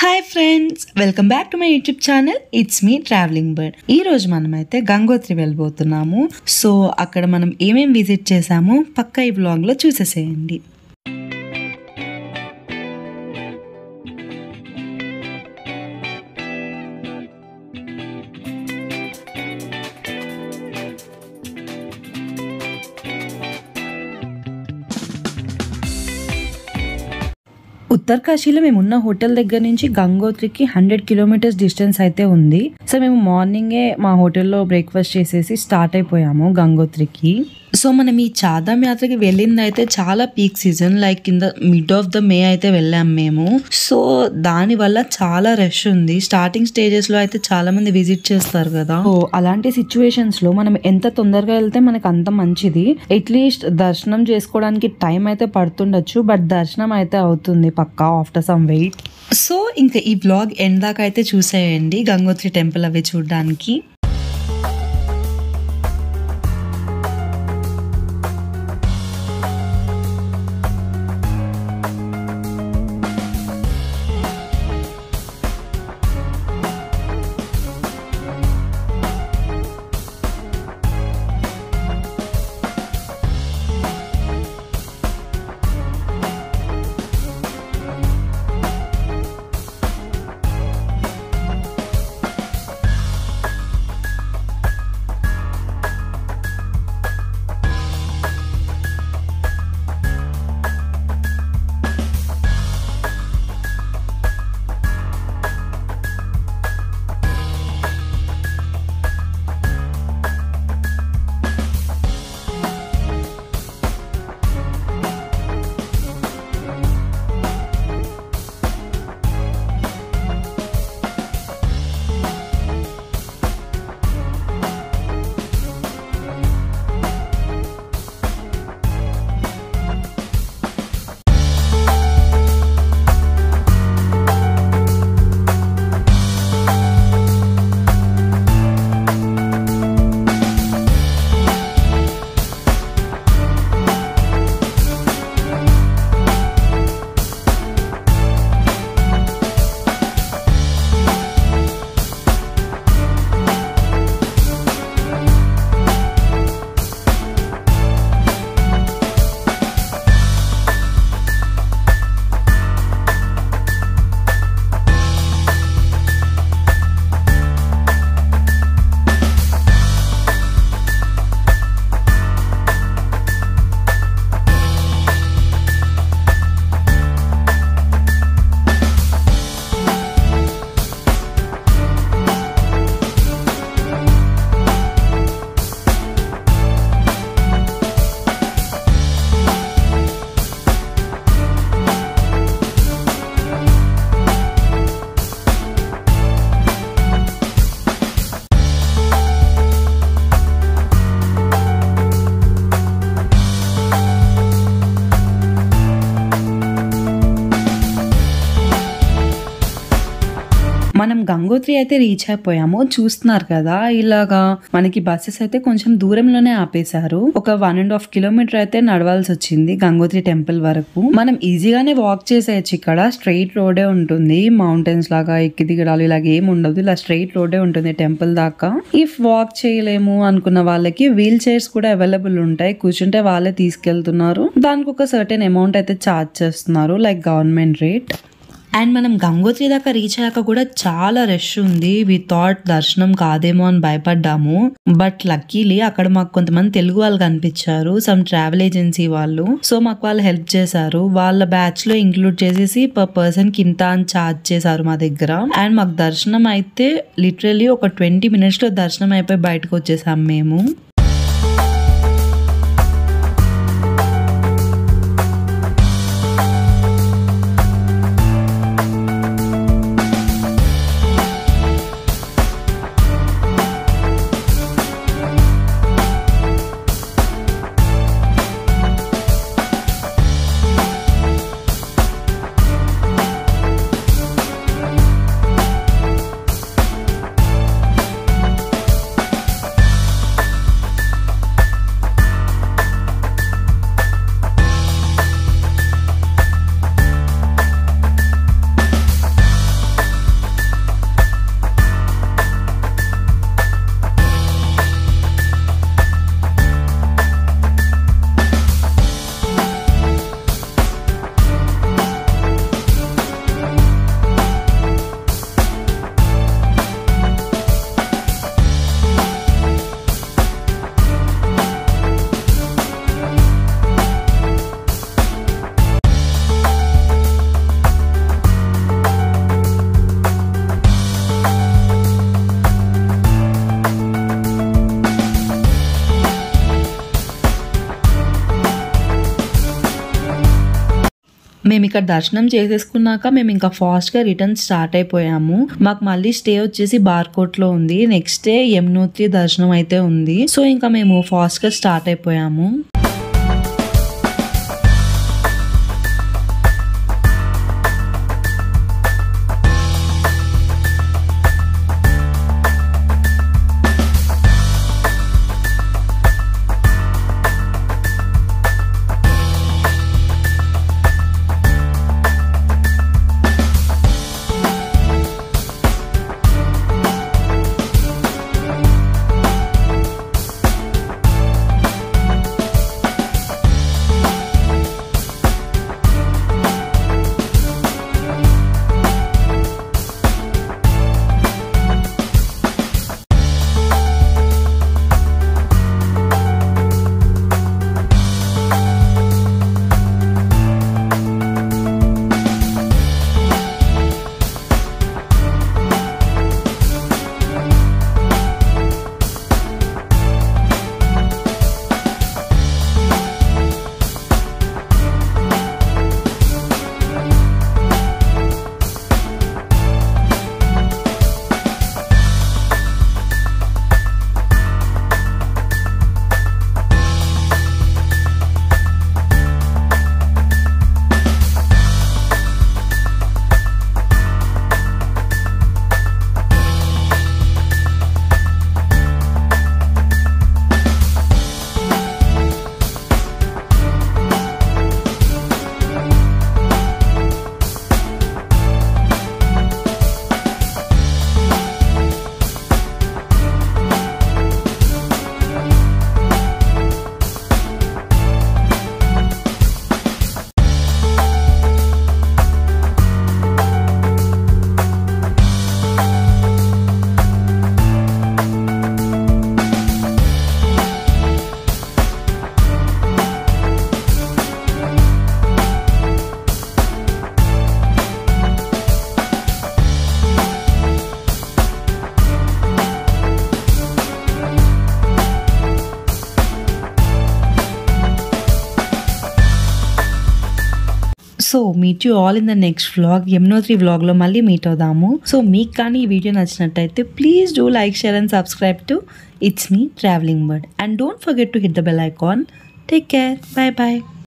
hi friends welcome back to my YouTube channel it's me travelling bird ఈ రోజు మనమైతే Gangotri వెళ్ళిపోతున్నాము so అక్కడ మనం ఏమేం విజిట్ చేసామో పక్క ఈ వ్లాగ్ లో చూసేసేయండి ఉత్తరకాశీలో మేము ఉన్న హోటల్ దగ్గర నుంచి గంగోత్రికి హండ్రెడ్ కిలోమీటర్స్ డిస్టెన్స్ అయితే ఉంది సో మేము మార్నింగే మా హోటల్లో బ్రేక్ఫాస్ట్ చేసేసి స్టార్ట్ అయిపోయాము గంగోత్రికి సో మనం ఈ చాదం యాత్రకి వెళ్ళింది అయితే చాలా పీక్ సీజన్ లైక్ కింద మిడ్ ఆఫ్ ద మే అయితే వెళ్ళాం మేము సో దాని వల్ల చాలా రష్ ఉంది స్టార్టింగ్ స్టేజెస్ లో అయితే చాలా మంది విజిట్ చేస్తారు కదా సో అలాంటి సిచ్యువేషన్స్ లో మనం ఎంత తొందరగా వెళ్తే మనకు అంత మంచిది అట్లీస్ట్ దర్శనం చేసుకోవడానికి టైం అయితే పడుతుండొచ్చు బట్ దర్శనం అయితే అవుతుంది పక్కా ఆఫ్టర్ సమ్ వెయిట్ సో ఇంకా ఈ బ్లాగ్ ఎండ్ దాకా అయితే చూసేయండి గంగోత్రి టెంపుల్ అవి చూడడానికి మనం గంగోత్రి అయితే రీచ్ అయిపోయాము చూస్తున్నారు కదా ఇలాగా మనకి బస్సెస్ అయితే కొంచెం దూరంలోనే ఆపేశారు ఒక వన్ అండ్ హాఫ్ కిలోమీటర్ అయితే నడవాల్సి వచ్చింది గంగోత్రి టెంపుల్ వరకు మనం ఈజీగానే వాక్ చేసేయచ్చు ఇక్కడ స్ట్రైట్ రోడే ఉంటుంది మౌంటైన్స్ లాగా ఎక్కి దిగడాలు ఇలాగ ఏమి ఉండదు ఇలా స్ట్రైట్ రోడే ఉంటుంది టెంపుల్ దాకా ఇఫ్ వాక్ చేయలేము అనుకున్న వాళ్ళకి వీల్ చైర్స్ కూడా అవైలబుల్ ఉంటాయి కూర్చుంటే వాళ్ళే తీసుకెళ్తున్నారు దానికి ఒక సర్టెన్ అమౌంట్ అయితే ఛార్జ్ చేస్తున్నారు లైక్ గవర్నమెంట్ రేట్ అండ్ మనం గంగోత్రి దాకా రీచ్ అయ్యాక కూడా చాలా రష్ ఉంది వి థాట్ దర్శనం కాదేమో అని భయపడ్డాము బట్ లక్కీలీ అక్కడ మాకు కొంతమంది తెలుగు వాళ్ళు కనిపించారు సమ్ ట్రావెల్ ఏజెన్సీ వాళ్ళు సో మాకు వాళ్ళు హెల్ప్ చేశారు వాళ్ళ బ్యాచ్ లో ఇంక్లూడ్ చేసేసి పర్ పర్సన్ కి ఇంత అని ఛార్జ్ చేశారు మా దగ్గర అండ్ మాకు దర్శనం అయితే లిటరలీ ఒక ట్వంటీ మినిట్స్ లో దర్శనం అయిపోయి బయటకు వచ్చేసాం మేము మేము ఇక్కడ దర్శనం చేసేసుకున్నాక మేము ఇంకా ఫాస్ట్ గా రిటర్న్ స్టార్ట్ అయిపోయాము మాకు మళ్ళీ స్టే వచ్చేసి బార్కోట్ లో ఉంది నెక్స్ట్ డే యమునోత్రి దర్శనం అయితే ఉంది సో ఇంకా మేము ఫాస్ట్ గా స్టార్ట్ అయిపోయాము so meet you all in the next vlog Yamunotri వ్లాగ్లో మళ్ళీ మీట్ అవుదాము సో మీకు కానీ ఈ వీడియో నచ్చినట్టయితే please do like share and subscribe to it's me travelling bird and don't forget to hit the bell icon take care bye bye